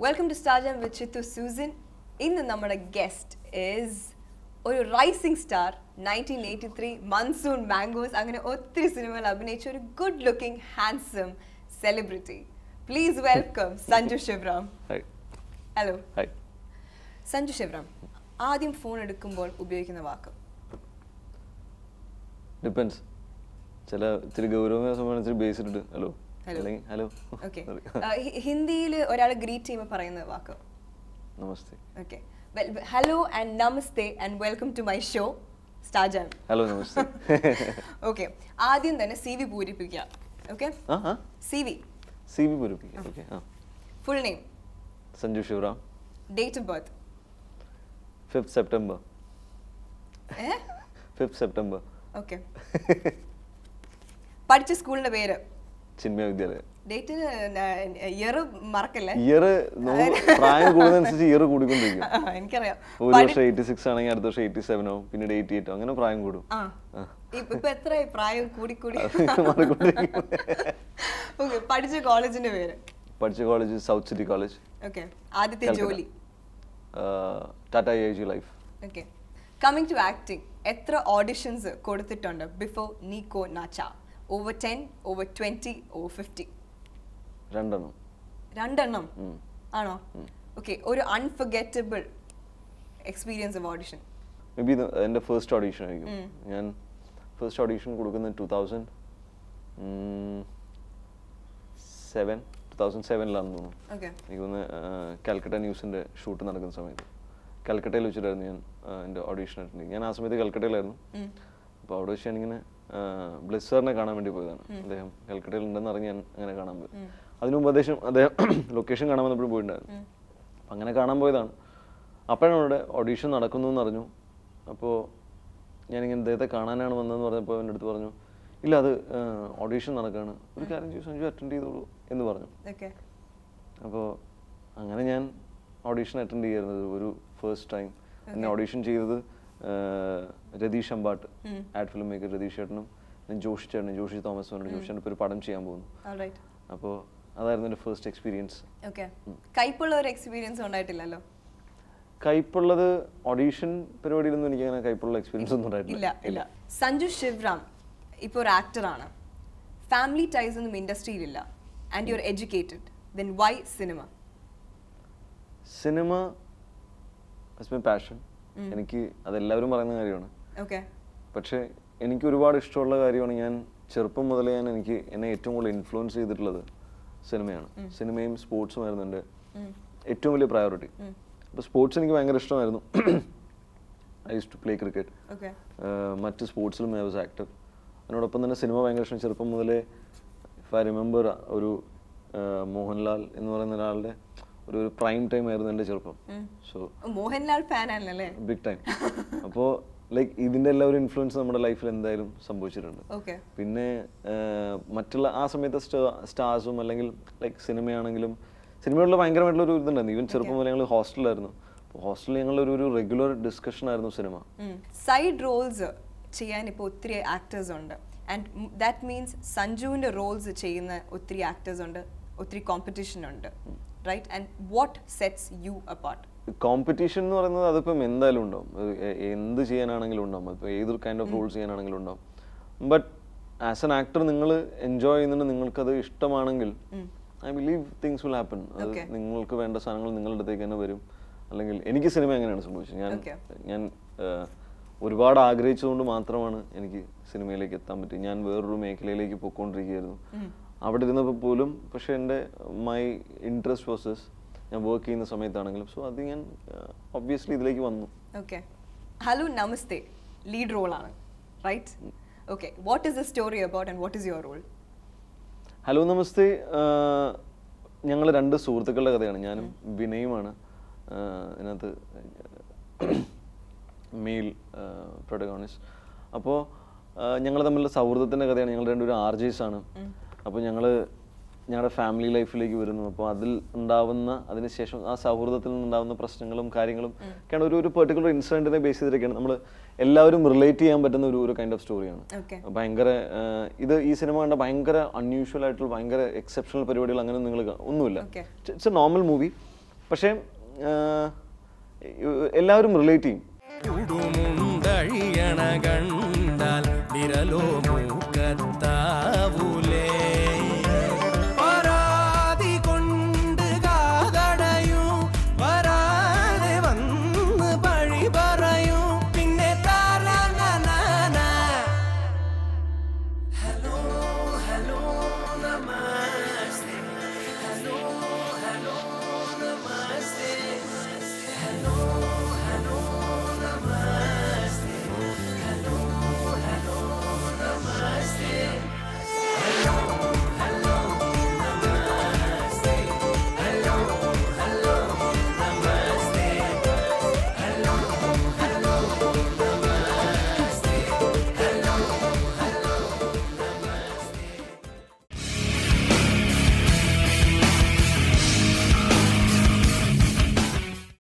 Welcome to star jam with Chithu Susan ഇന്ന് നമ്മുടെ guest is ഒരു rising star nineteen eighty three monsoon mangoes അങ്ങനെ ഒത്തിരി സിനിമകൾ അഭിനയിച്ച ഒരു good looking handsome celebrity please welcome Sanju Sivaram hi hello hi Sanju Sivaram ആദ്യം ഫോൺ എടുക്കുമ്പോൾ ഉപയോഗിക്കുന്ന വാക്ക് ഡിപ്പെൻസ് ചില ഇത്തിരി ഗൗരവമായ സമയം ഇത്തിരി ബേസ് ഇട്ടിട്ട് ഹലോ Hello. അല്ലെങ്കിൽ ഹലോ ഓക്കെ ഹിന്ദിയിൽ ഒരാൾ ഗ്രീറ്റ് ചെയ്യുമ്പോൾ പറയുന്ന വാക്ക് namaste okay hello and namaste and welcome to my show star jam hello namaste okay ആദ്യം തന്നെ സി വി പൂരിപ്പിക്കുക ഓക്കെ ആ ആ സി വി സി ബി പൂരിപ്പിക്കാം ഓക്കെ ആ full name Sanju Sivaram date of birth fifth September uh fifth September okay പഠിച്ച സ്കൂളിന്റെ പേര് ചിന്മയ വിദ്യാലയം ഡേറ്റ് ഇയർ മറക്കല്ലേ ഇയർ പ്രായം കൂടുന്നതനുസരിച്ച് ഇയർ കൂടിക്കൊണ്ടിരിക്കും ആ, എനിക്കറിയാം ഒരു പഠി- വർഷം എയ്റ്റി സിക്സ് ആണെങ്കിൽ അടുത്ത വർഷം എയ്റ്റി സെവൻ ആവും പിന്നീട് എയ്റ്റി എയ്റ്റ് അങ്ങനെ പ്രായം കൂടും ആ ആ. ഇപ്പൊ ഇപ്പൊ എത്രയായി പ്രായം കൂടി കൂടി അത് മാറിക്കൊണ്ടിരിക്കും ഓക്കെ പഠിച്ച കോളേജിന്റെ പേര് പഠിച്ച college south city college okay ആദ്യത്തെ കൽക്കട്ട. ജോലി Tata I G life okay coming to acting എത്ര ഓഡിഷൻസ് കൊടുത്തിട്ടുണ്ട് ബിഫോർ നീക്കോ നാച്ച over ten over twenty over fifty രണ്ടെണ്ണം രണ്ടെണ്ണം ഉം. ആണോ ഓക്കെ ഒരു unforgettable experience of audition maybe എൻ്റെ ഫസ്റ്റ് ഓഡീഷൻ ആയിരിക്കും ഞാൻ ഫസ്റ്റ് ഓഡീഷൻ കൊടുക്കുന്നത് two thousand seven two thousand സെവനിലാണെന്ന് തോന്നുന്നു ഓക്കെ എനിക്ക് തോന്നുന്നു കാൽക്കട്ട ന്യൂസിൻ്റെ ഷൂട്ട് നടക്കുന്ന സമയത്ത് കൽക്കട്ടയിൽ വെച്ചിട്ടായിരുന്നു ഞാൻ ആ, എൻ്റെ ഓഡീഷൻ അറ്റൻഡ് ചെയ്തത് ഞാൻ ആ സമയത്ത് കൽക്കട്ടയിലായിരുന്നു അപ്പോൾ അവിടെ വെച്ച് ഞാനിങ്ങനെ ബ്ലെസ് സാറിനെ കാണാൻ വേണ്ടി പോയതാണ് അദ്ദേഹം കൽക്കട്ടയിൽ ഉണ്ടെന്ന് അറിഞ്ഞ് ഞാൻ അങ്ങനെ കാണാൻ പോയി അതിനു മുമ്പ് അദ്ദേഹം അദ്ദേഹം ലൊക്കേഷൻ കാണാൻ വന്നപ്പോഴും പോയിട്ടുണ്ടായിരുന്നു അപ്പം അങ്ങനെ കാണാൻ പോയതാണ് അപ്പോഴാണ് അവിടെ ഓഡീഷൻ നടക്കുന്നു എന്ന് അറിഞ്ഞു അപ്പോൾ ഞാനിങ്ങനെ അദ്ദേഹത്തെ കാണാനാണ് വന്നതെന്ന് പറഞ്ഞപ്പോൾ എൻ്റെ അടുത്ത് പറഞ്ഞു ഇല്ല അത് ഓഡീഷൻ നടക്കുകയാണ് ഒരു കാര്യം ചെയ്തു സഞ്ജു അറ്റൻഡ് ചെയ്തോളൂ എന്ന് പറഞ്ഞു ഓക്കെ അപ്പോൾ അങ്ങനെ ഞാൻ ഓഡീഷൻ അറ്റൻഡ് ചെയ്യായിരുന്നത് ഒരു ഫസ്റ്റ് ടൈം എന്നെ ഓഡീഷൻ ചെയ്തത് ആ, Ratheesh Ambat ad film maker Ratheesh ചേട്ടനും ഞാൻ ജോഷി ചേട്ടനും ജോഷി തോമസ് പറഞ്ഞു ജോഷി ചേട്ടൻ ഇപ്പോൾ ഒരു പടം ചെയ്യാൻ പോകുന്നു റൈറ്റ് അപ്പോൾ അതായിരുന്നു എൻ്റെ ഫസ്റ്റ് എക്സ്പീരിയൻസ് ഓക്കെ കയ്പുള്ള ഒരു എക്സ്പീരിയൻസ് ഉണ്ടായിട്ടില്ലല്ലോ കയ്പുള്ളത് ഓഡീഷൻ പരിപാടിയിലൊന്നും എനിക്ക് അങ്ങനെ കയ്പുള്ള എക്സ്പീരിയൻസ് ഒന്നും ഇല്ല ഉണ്ടായിട്ടില്ല ഇല്ല സഞ്ജു ശിവറാം ഇപ്പോൾ ഒരു ആക്ടറാണ് ഫാമിലി ടൈസ് ഒന്നും ഇൻഡസ്ട്രിയിലില്ല and you are educated then why cinema cinema it's my passion എനിക്ക് അതെല്ലാവരും പറയുന്ന കാര്യമാണ് ഓക്കെ പക്ഷേ എനിക്ക് ഒരുപാട് ഇഷ്ടമുള്ള കാര്യമാണ് ഞാൻ ചെറുപ്പം മുതലേ ഞാൻ എനിക്ക് എന്നെ ഏറ്റവും കൂടുതൽ ഇൻഫ്ലുവൻസ് ചെയ്തിട്ടുള്ളത് സിനിമയാണ് സിനിമയും സ്പോർട്സുമായിരുന്നു എൻ്റെ ഏറ്റവും വലിയ പ്രയോറിറ്റി അപ്പോൾ സ്പോർട്സ് എനിക്ക് ഭയങ്കര ഇഷ്ടമായിരുന്നു I used to play cricket okay മറ്റ് സ്പോർട്സിലും ഐ വാസ് ആക്റ്റീവ് അതിനോടൊപ്പം തന്നെ സിനിമ ഭയങ്കര ഇഷ്ടം ചെറുപ്പം മുതലേ ഇഫ് ഐ റിമെമ്പർ ഒരു ആ, മോഹൻലാൽ എന്ന് പറയുന്ന ഒരാളുടെ ഒരു ഒരു പ്രൈം ടൈം ആയിരുന്നു എൻ്റെ ചെറുപ്പം സോ മോഹൻലാൽ ഫാൻ ആണല്ലേ ബിഗ് ടൈം അപ്പോൾ ലൈക്ക് ഇതിൻ്റെ എല്ലാ ഒരു ഇൻഫ്ലുവൻസ് നമ്മുടെ ലൈഫിൽ എന്തായാലും സംഭവിച്ചിട്ടുണ്ട് ഓക്കെ പിന്നെ ആഹ്, മറ്റുള്ള ആ സമയത്തെ സ്റ്റാർസും അല്ലെങ്കിൽ ലൈക്ക് സിനിമയാണെങ്കിലും സിനിമയോടുള്ള ഭയങ്കരമായിട്ടുള്ള ഒരു ഇതുണ്ടായിരുന്നു ഈവൻ ചെറുപ്പം മുതൽ ഞങ്ങൾ ഹോസ്റ്റലിലായിരുന്നു അപ്പോൾ ഹോസ്റ്റലിൽ ഞങ്ങൾ ഒരു ഒരു റെഗുലർ ഡിസ്കഷൻ ആയിരുന്നു സിനിമ സൈഡ് റോൾസ് ചെയ്യാൻ ഇപ്പോൾ ഒത്തിരി ആക്ടേഴ്സ് ഉണ്ട് ആൻഡ് ദാറ്റ് മീൻസ് സഞ്ജുവിൻ്റെ റോൾസ് ചെയ്യുന്ന ഒത്തിരി ആക്ടേഴ്സ് ഉണ്ട് ഒത്തിരി കോമ്പറ്റീഷൻ ഉണ്ട് right and what sets you apart competition എന്ന് പറയുന്നത് അതിപ്പം എന്തായാലും ഉണ്ടാവും അത് എ- എന്ത് ചെയ്യാനാണെങ്കിലും ഉണ്ടാവും അതിപ്പോൾ ഏതൊരു കൈൻഡ് ഓഫ് റോൾസ് ചെയ്യാനാണെങ്കിലും ഉണ്ടാവും ബട്ട് ആസ് എൻ ആക്ടർ നിങ്ങൾ എൻജോയ് ചെയ്യുന്നുണ്ട് നിങ്ങൾക്കത് ഇഷ്ടമാണെങ്കിൽ I believe things will happen അത് Okay. നിങ്ങൾക്ക് വേണ്ട സാധനങ്ങൾ നിങ്ങളുടെ അടുത്തേക്ക് തന്നെ വരും അല്ലെങ്കിൽ എനിക്ക് സിനിമ എങ്ങനെയാണ് സംഭവിച്ചത് ഞാൻ Okay. ഞാൻ ആഹ്, ഒരുപാട് ആഗ്രഹിച്ചതുകൊണ്ട് മാത്രമാണ് എനിക്ക് സിനിമയിലേക്ക് എത്താൻ പറ്റി ഞാൻ വേറൊരു മേഖലയിലേക്ക് പോയിക്കൊണ്ടിരിക്കുകയായിരുന്നു അവിടെ ഇരുന്നപ്പോൾ പോലും പക്ഷെ എൻ്റെ മൈ ഇൻട്രസ്റ്റ് പ്രോസസ് ഞാൻ വർക്ക് ചെയ്യുന്ന സമയത്താണെങ്കിലും സോ അത് ഞാൻ ഒബ്വിയസ്ലി ഇതിലേക്ക് വന്നു ഓക്കെ ഹലോ നമസ്തേ ലീഡ് റോളാണ് right okay what is the story about and what is your role hello namaste ഞങ്ങൾ രണ്ട് സുഹൃത്തുക്കളുടെ കഥയാണ് ഞാനും വിനയുമാണ് ആഹ് ഇതിനകത്ത് മെയിൽ പ്രൊട്ടഗോണിസ്റ്റ് അപ്പോൾ ഞങ്ങൾ തമ്മിലുള്ള സൗഹൃദത്തിൻ്റെ കഥയാണ് ഞങ്ങൾ രണ്ടുപേരും ആർ ജെസ് ആണ് അപ്പോൾ ഞങ്ങൾ ഞങ്ങളുടെ ഫാമിലി ലൈഫിലേക്ക് വരുന്നു അപ്പോൾ അതിൽ ഉണ്ടാവുന്ന അതിനുശേഷം ആ സൗഹൃദത്തിൽ നിന്നുണ്ടാവുന്ന പ്രശ്നങ്ങളും കാര്യങ്ങളും ഒക്കെയാണ് ഒരു ഒരു പെർട്ടിക്കുലർ ഇൻസിഡൻറ്റിനെ ബേസ് ചെയ്തിട്ടൊക്കെയാണ് നമ്മൾ എല്ലാവരും റിലേറ്റ് ചെയ്യാൻ പറ്റുന്ന ഒരു ഒരു കൈൻഡ് ഓഫ് സ്റ്റോറിയാണ് ഓക്കെ ഭയങ്കര ആഹ് ഇത് ഈ സിനിമ കണ്ട ഭയങ്കര അൺയൂഷ്വൽ ആയിട്ടുള്ള ഭയങ്കര എക്സെപ്ഷണൽ പരിപാടികൾ അങ്ങനെ നിങ്ങൾ ഒന്നുമില്ല Okay. It's a normal movie പക്ഷേ ആ, എല്ലാവരും റിലേറ്റ് ചെയ്യും ഉടുമുണ്ടഴിയണ കണ്ടാൽ വിരലോ മൂക്കത്താവൂ